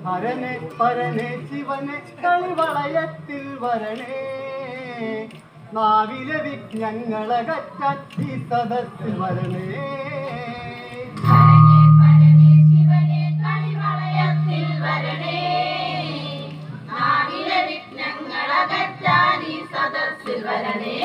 ഹരനെ പരനെ ശിവനെ കളിവളയത്തിൽ വരണേ നാവിലെ വിജ്ഞങ്ങളകറ്റാൻ ഈ സദസ്സിൽ വരണേ ഹരനേ പരനേ ശിവനേ കളിവളയത്തിൽ വരണേ നാവിലെ വിഘ്നങ്ങളകറ്റാൻ ഈ സദസ്സിൽ വരണേ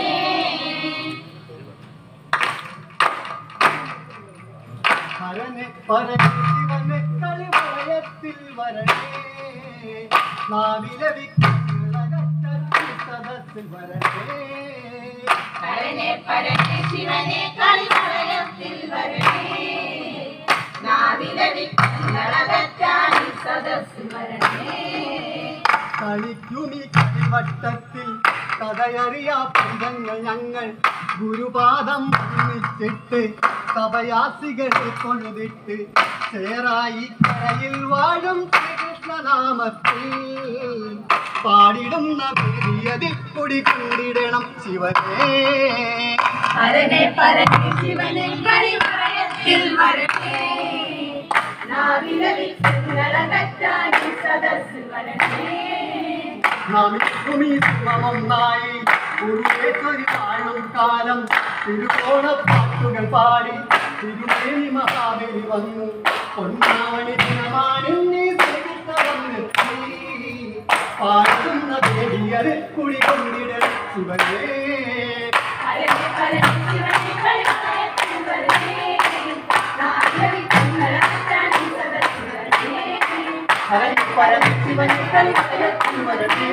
ഹരനെ പരനെ ശിവനെ കളിവളയത്തിൽ വരണേ നാവിലെ വിജ്ഞങ്ങളകറ്റാൻ ഈ സദസ്സിൽ വരണേ ഹരനേ പരനേ ശിവനേ കളിവളയത്തിൽ വരണേ നാവിലെ വിഘ്നങ്ങളകറ്റാൻ ഈ സദസ്സിൽ വരണേ കളിക്കുമി കളിവട്ടത്തിൽ കഥയറിയാ പൈതങ്ങൾ ഞങ്ങൾ ഗുരുപാദം ഒന്നിച്ചിട്ട് സഭയാസികളെ കൊഴുതിട്ട് ചേറായി കരയിൽ വാഴും ശ്രീകൃഷ്ണനാമത്തിൽ പാടിടുന്ന പേരിയതിൽ കുടി കൂടിടണം ശിവനേ ഹരനെ പരനെ ശിവനെ കളിമറയത്തിൽ വരണേ നാവിലെ വിഘ്നങ്ങളകറ്റാൻ ഈ സദസ്സിൽ വരണേ നമിക്കുമി സുമമൊന്നായി ഉരുവേറ്റൊരു വാഴും കാലം തിരുവോണപ്പാട്ടുകൾ പാടി തിരുമേനി മഹാബലി വന്നു പൊന്നാവണി ദിനമാണിന്നീ ശ്രീകൃഷ്ണവന്നെത്തി പാടുന്ന ദേവിയര് കുടി കൊണ്ടിടണം ശിവനേ ഹരനെ പരനെ ശിവനെ കളിമറയത്തിൽ വരണേ നാവിലെ വിഘ്നങ്ങളകറ്റാൻ ഈ സദസ്സിൽ വരണേ ഹരൻ പരൻ ശിവൻ കളിക്കലത്തിൽ വരണേ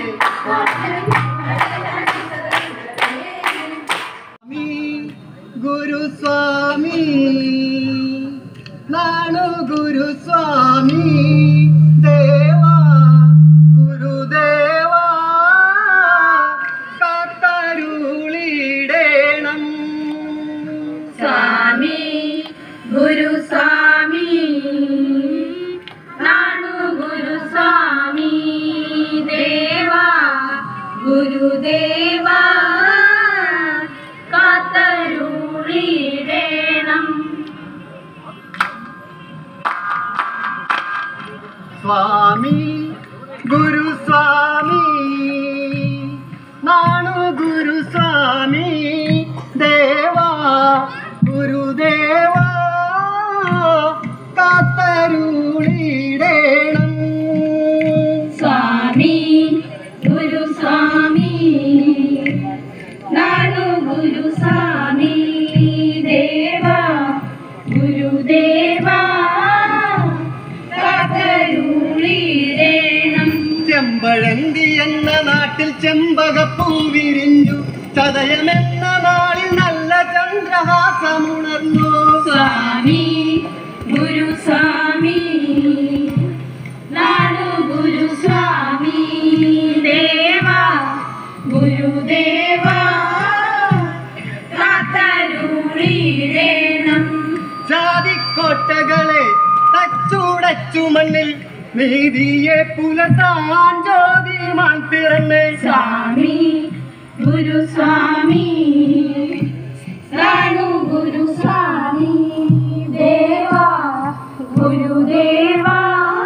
സ്വാമി ഗുരുസ്വാമി നാണു ഗുരുസ്വാമി ദേവാ ഗുരുദേവാ കാത്തരുളിടേണം സ്വാമി ഗുരുസ്വാമി നാണു ഗുരുസ്വാമി ദേവാ ഗുരുദേവാ കാത്തരുളിടേണം സ്വാമി ഗുരുസ്വാമി നാണു ഗുരുസ്വാമി ദേവാ ഗുരുദേവാ കാത്തരുളിടേണം സ്വാമി ഗുരുസ്വാമി നാണു ഗുരുസ്വാമി ദേവാ ഗുരുദേവാ കാത്തരുളിടേണം ചെമ്പഴന്തി എന്ന നാട്ടിൽ ചെമ്പകപ്പൂ വിരിഞ്ഞു ചതയമെന്ന നാളിൽ നല്ല ചന്ദ്രഹാസമുണർന്നു സ്വാമി ഗുരുസ്വാമി നാണു ഗുരുസ്വാമി ദേവാ ഗുരുദേവാ കാത്തരുളിടേണം ജാതിക്കോട്ടകളെ തച്ചുടച്ചു മണ്ണിൽ നീതിയെ പുലർത്താൻ ജ്യോതിമാൻ പിറന്നേ സ്വാമി ഗുരുസ്വാമി നാണു ഗുരുസ്വാമി ദേവാ ഗുരുദേവാ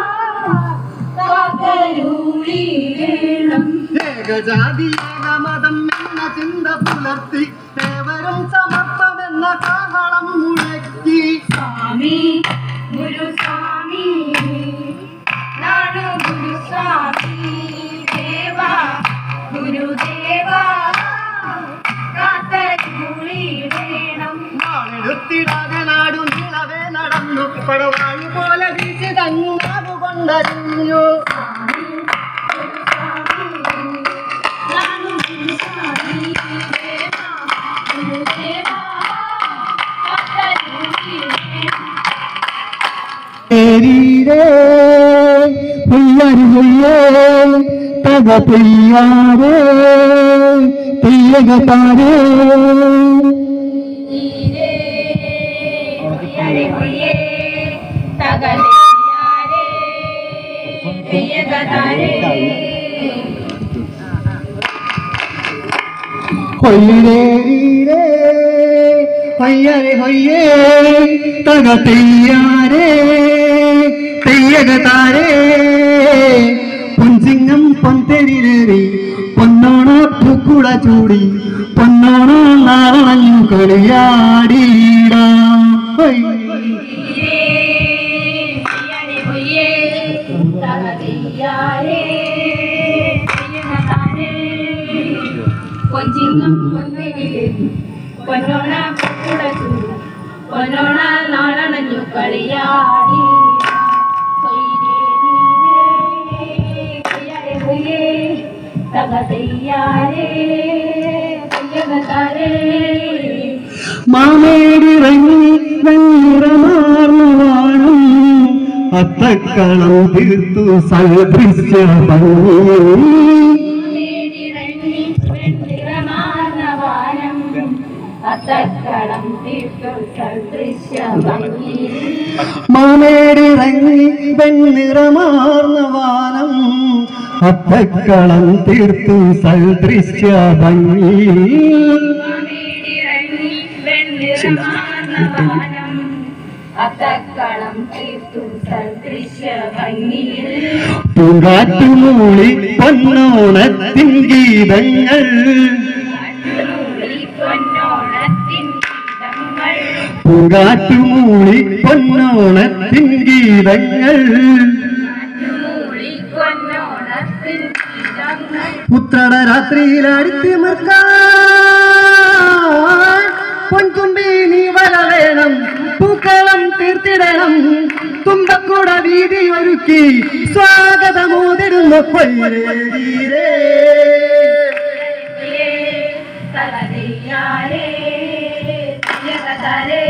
കാത്തരുളിടേണം ഏകജാതി ഏകമതം എന്ന ചിന്ത പുലർത്തി ഏവരും സമത്വമെന്ന കാഹളം മുഴക്കി സ്വാമി ഗുരുസ്വാമി നാണു ഗുരുസ്വാമി ദേവാ ഗുരുദേവാ കാത്തരുളിടേണം നാളെടുത്തിടാതെ നാടു നിളവേ നടന്നു പടവാഴു പോലെ വീശി തങ്ങാതു കൊണ്ടറിഞ്ഞു സ്വാമി ഗുരുസ്വാമി നാണു ഗുരുസ്വാമി ദേവാ ഗുരുദേവാ കാത്തരുളിടേണം തെരീരേ പുയ്യരി പുയ്യേ തക പെയ്യാരേ പെയ്യക താരേ കൊയ്യേരീരേ പയ്യരെ കൊയ്യേ തക പെയ്യാരേ പെയ്യക തെയ്യകതാരേ പൊൻചിങ്ങം പൊൻതെരിലേറി പൊന്നോണ പൂക്കുട ചൂടി പൊന്നോണ നാളഞ്ഞു കളിയാടിയിടാം ഹൈ. കൊഞ്ചിങ്ങം പൊന്നരിലെ പൊന്നോണ കുടച്ചു പൊന്നോണ നാളണഞ്ഞു കളിയാടി കൊയ്യേ നീരേ, കൊയ്യാരെ കൊയ്യേ, തകതയ്യാരേ, കൊയ്യകത്താരേ. മാമേടിറങ്ങി വെണ്ണിറമാർന്നു വാഴും അത്തക്കളം തീർത്തു സദൃശ്യ ഭംഗി മേടിറങ്ങി വെണ്ണിറമാർന്ന വാനം, അത്തക്കളം തീർത്തു സദൃശ്യ ഭംഗി മാമേടിറങ്ങി വെണ്ണിറമാർന്ന വാനം അത്തക്കളം തീർത്തു സദൃശ്യ ഭംഗി മേടിറങ്ങി വെണ്ണിറമാർന്ന വാനം, അത്തക്കളം തീർത്തു സദൃശ്യ ഭംഗിയിൽ പൂങ്കാറ്റുമൂളി പൊന്നോണത്തിൻ ഗീതങ്ങൾ മൂളി പൊന്നോണത്തിൻ ഗീതങ്ങൾ പൂങ്കാറ്റുമൂളി പൊന്നോണത്തിൻ ഗീതങ്ങൾ മൂളി പൊന്നോണത്തിൻ ഗീതങ്ങൾ ഉത്രട രാത്രിയിൽ അടിത്തിമർക്കാൻ പൊൻതുമ്പി നീ വര വേണം പൂക്കളം തീർത്തിടണം തുമ്പക്കൂട വീതി ഒരുക്കി സ്വാഗതമോതിടുന്ന പൊയ്യേ തലതയ്യാരേ ജഗതരേ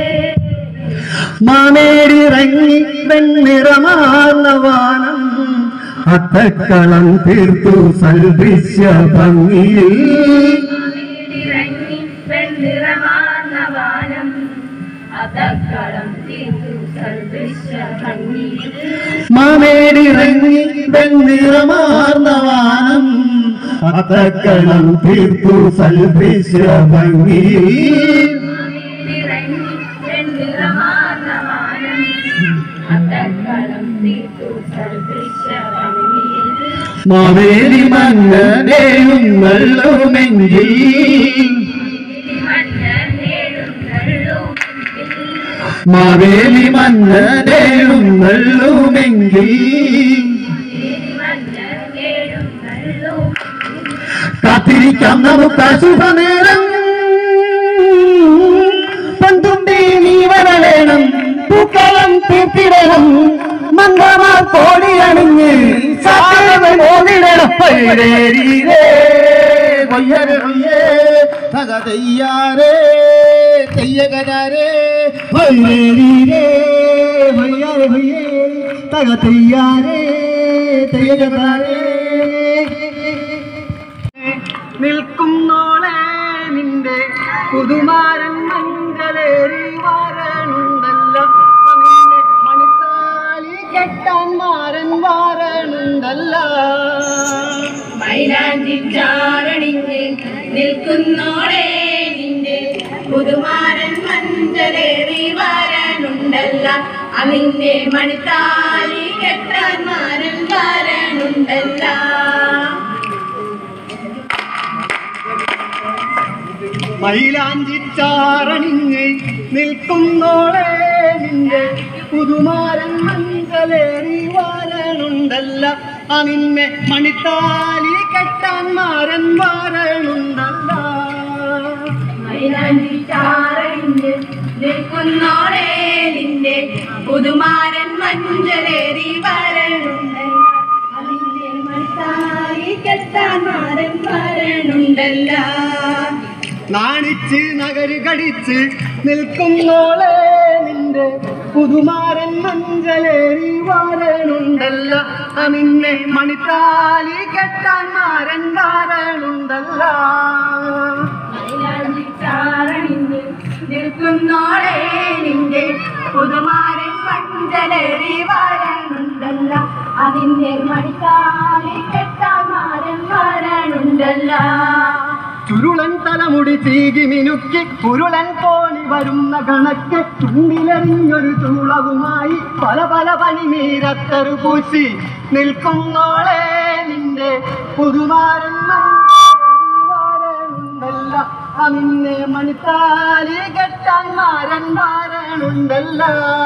മാമേടിറങ്ങി വെണ്ണിറമാർന്ന വാനം അത്തക്കളം തീർത്തു സദൃശ്യ ഭംഗിയിൽ ഇറങ്ങി വെണ്ണിറമാർന്ന വാനം അതക്കളം തീർത്തു സദൃശ്യ ഭംഗിയിൽ മാമേടിറങ്ങി വെണ്ണിറമാർന്ന വാനം അത്തക്കളം തീർത്തു സദൃശ്യ ഭംഗിയിൽ ഇറങ്ങി വെണ്ണിറമാർന്ന വാനം അതക്കളം തീർത്തു സദൃശ്യ ഭംഗിയിൽ മാവേലി മങ്ങനെയും നല്ലുമെങ്കിൽ മഞ്ഞ നേടും നള്ളും മാവേലി മങ്ങനെയും നല്ലുമെങ്കിൽ മഞ്ഞ നേടും നള്ളും കാത്തിരിക്കാം നമുക്ക് ശുഭനേരം പന്തുണ്ടി നീ വരവേണം പൂക്കളം തീർത്തിടണം മംഗമാർ കോടി അണിഞ്ഞ് സാധനം പൈരേരീരേ കൊയ്യരെ കൊയ്യേ തകതയ്യാരേ തെയ്യകരാരേ പൈരേരീരേ കൊയ്യാരെ കൊയ്യേ തകതയ്യാരേ തെയ്യകരാരേ നിൽക്കുന്നോളെ നിന്റെ പുതുമാരൻ മഞ്ചലേറി വാരണുണ്ടല്ലോ നിന്നെ മണിത്താലി കെട്ടാൻ മാരൻ വാരണുണ്ടല്ലോ മൈലാഞ്ചി ചാരണിഞ്ഞ് നിൽക്കുന്നോടെ നിന്റെ പുതുമാരൻ മഞ്ചലേറി വരാനുണ്ടല്ല അതിന്റെ മണിത്താലി കെട്ടാൻ മാരൻ വരാനുണ്ടല്ല മൈലാഞ്ചിച്ചാറണിഞ്ഞ് നിൽക്കുന്നോളെ നിന്റെ പുതുമാരൻ മഞ്ചലേറി വാരണുണ്ടല്ല ആ നിന്നെ മണിത്താലി കെട്ടാൻ മാരൻ വാരണുണ്ടല്ല മൈലാഞ്ചി ചാരണിഞ്ഞ് നിൽക്കുന്നോടെ നിന്റെ പുതുമാരൻ മഞ്ചലേറി വരാനുണ്ടല്ല അതിന്റെ മണിത്താലി കെട്ടാൻ മാരൻ വരാനുണ്ടല്ല നാണിച്ച് നഗര് കടിച്ച് നിൽക്കുന്നോളെ നിന്റെ പുതുമാരൻ മഞ്ചലേറി വാരണുണ്ടല്ല ആ നിന്നെ മണിത്താലി കെട്ടാൻ മാരൻ വാരണുണ്ടല്ല ചാരണിഞ്ഞ് നിൽക്കുന്നോടെ നിന്റെ പുതുമാരൻ പഞ്ചലേറി വരാനുണ്ടല്ല അതിന്റെ മണിക്കാലി കെട്ടാൻ മാരൻ വരാനുണ്ടല്ല ചുരുളൻ തലമുടി ചീകി മിനുക്കി ഉരുളൻ തോണി വരുന്ന കണക്ക് ചുണ്ടിലെറിഞ്ഞൊരു ചൂളവുമായി പല പല പനിനീരത്തറു പൂശി നിൽക്കുന്നോളെ നിന്റെ പുതുമാരൻ മണ്ടല്ല അമിന്നെ മണിത്താലി കെട്ടാൻ മാരൻ മാരനുണ്ടല്ല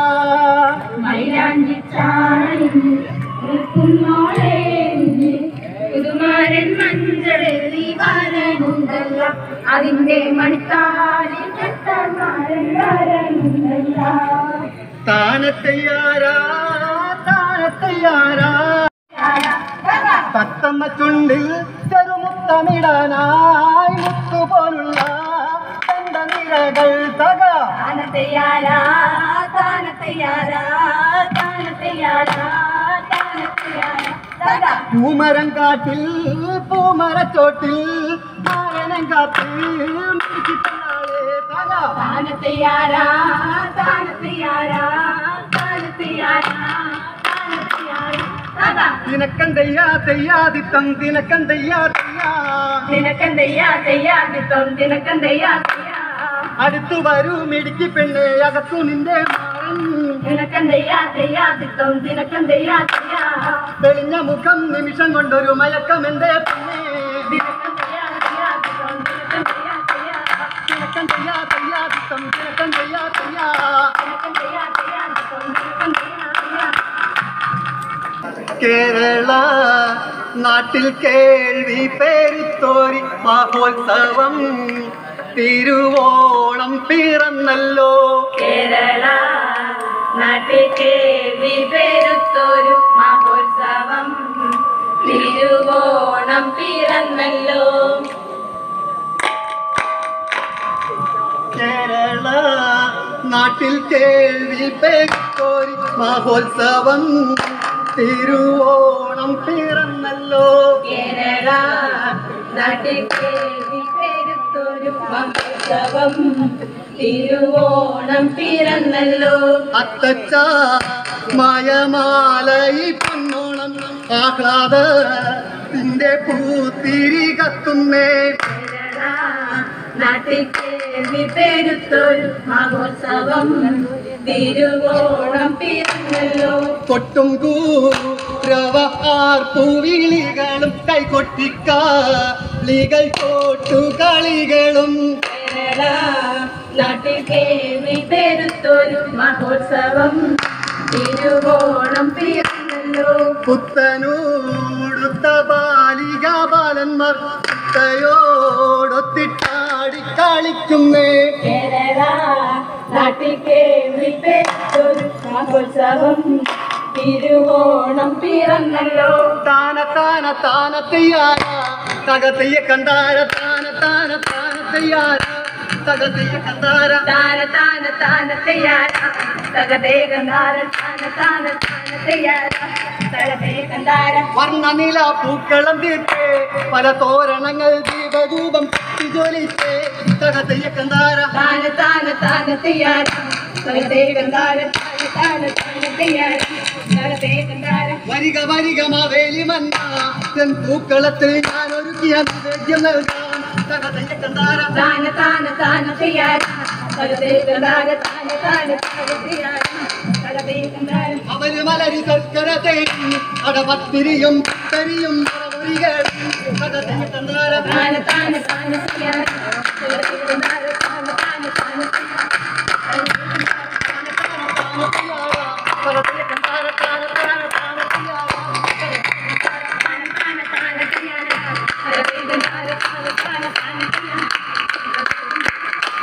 മൈലാഞ്ചിച്ചാണിന്ന് നിൽക്കുന്നോളെ നിന്നെ പുതുമാരൻ മഞ്ചളേറി വാരനുണ്ടല്ല അതിന്റെ മണിത്താലി കെട്ടാൻ മാരൻ വാരനുണ്ടല്ല താനത്തയ്യാരാ താനത്തയ്യാരാ തത്തമ്മ ചുണ്ടിൽ ചെറുമുത്തമിടാനായി മുത്തുപോലുള്ള തന്റെ നിഴകൾ തക താനത്തെയാരാ താനത്തെയാരാ താനത്തെയാരാ താനത്തെയാരാ തക പൂമരം കാട്ടിൽ പൂമരച്ചോട്ടിൽ നായനം കാട്ടിൽ മിടുക്കിത്തന്നാളെ തക താനത്തെയാരാ താനത്തെയാരാ താനത്തെയാരാ താനത്തെയാരാ തക തിനക്കന്തയ്യാ തെയ്യാദിത്തം തിനക്കന്തയ്യാ തെയ്യാ നിനക്കെന്തയ്യാ തെയ്യാതിത്വം നിനക്കെന്തയ്യാ തെയ്യാ അടുത്തു വരൂ മിടുക്കി പെണ്ണെ അകത്തു നിന്റെ മാറൻ നിനക്കെന്തയ്യാ തെയ്യാതിത്വം നിനക്കെന്തയ്യാ തെയ്യാ തെളിഞ്ഞ മുഖം നിമിഷം കൊണ്ടൊരു മയക്കം എന്റെ പെണ്ണെ നിനക്കെന്തയ്യാ തെയ്യാതിത്വം നിനക്കെന്തയ്യാ തെയ്യാ തിനക്കന്തയ്യാ തെയ്യാദിത്തം തിനക്കന്തയ്യാ തെയ്യാ നിനക്കെന്തയ്യാ തെയ്യാതിത്വം നിനക്കെന്തയ്യാ തെയ്യാ കേരള നാട്ടിൽ കേൾവി പേരുത്തോരി മഹോത്സവം തിരുവോണം പിറന്നല്ലോ കേരള നാട്ടിൽ കേൾവി പെരുത്തൊരു മഹോത്സവം തിരുവോണം പിറന്നല്ലോ കേരള നാട്ടിൽ കേൾവി പേരുത്തോരി മഹോത്സവം തിരുവോണം പിറന്നല്ലോ കേരള നാട്ടിൽ കേൾവി പെരുത്തൊരു മഹോത്സവം തിരുവോണം പിറന്നല്ലോ അത്തച്ച മായമാലയി പൊന്നോണം ആഹ്ലാദത്തിന്റെ പൂത്തിരി കത്തുന്നേ കേരള നാട്ടിൽ കേൾവി പെരുത്തൊരു മഹോത്സവം തിരുവോണം പിറന്നല്ലോ കൊട്ടും കൂരവ ആർപ്പുവിളികളും കൈകൊട്ടിക്കാളികൾ കോട്ടുകളികളും കേരള നാട്ടിൽ കേൾവി പെരുത്തൊരു മഹോത്സവം തിരുവോണം പിറന്നല്ലോ പുത്തനൂടുത്ത ബാലിക ബാലന്മാർ ചിട്ടയോടൊത്തിട്ടാടി കളിക്കുന്നേ കേരള നാട്ടിൽ കേൾവി പെരുത്തൊരു മഹോത്സവം തിരുവോണം പിറന്നല്ലോ താന താന താന തെയ്യാര തകതയ്യ കണ്ടാര താന താന താന തെയ്യാര തകതയ്യ കണ്ടാര താന താന താന തയ്യാറ തകതേ കന്താര താന താന താന തയ്യാറ തകതേ കന്താര വർണ്ണനില പൂക്കളം തീർത്തേ പല തോരണങ്ങൾ ദീപധൂപം ജ്വലിച്ചേ തകതയ്യ കണ്ടാര താന താന താന തയ്യാറ തകതേ കന്താര താന താന താന തയ്യാറ തകതേ കന്താര വരിക വരിക മാവേലി മന്ന തെൻ പൂക്കളത്തിൽ ഞാൻ ഒരുക്കിയ നിവേദ്യം നൽകാം തകതയ്യ കണ്ടാര താന താന താന തയ്യാറ തകതേ കന്താര താന താന താന തയ്യാറ തകതേ കന്താര അവര് മലരി ശർക്കര തേടി അടപത്തിരിയും പുത്തരിയും പറവരികളും തകതയ്യ കണ്ടാര താന താന താന തയ്യാറ തകതേ കന്താര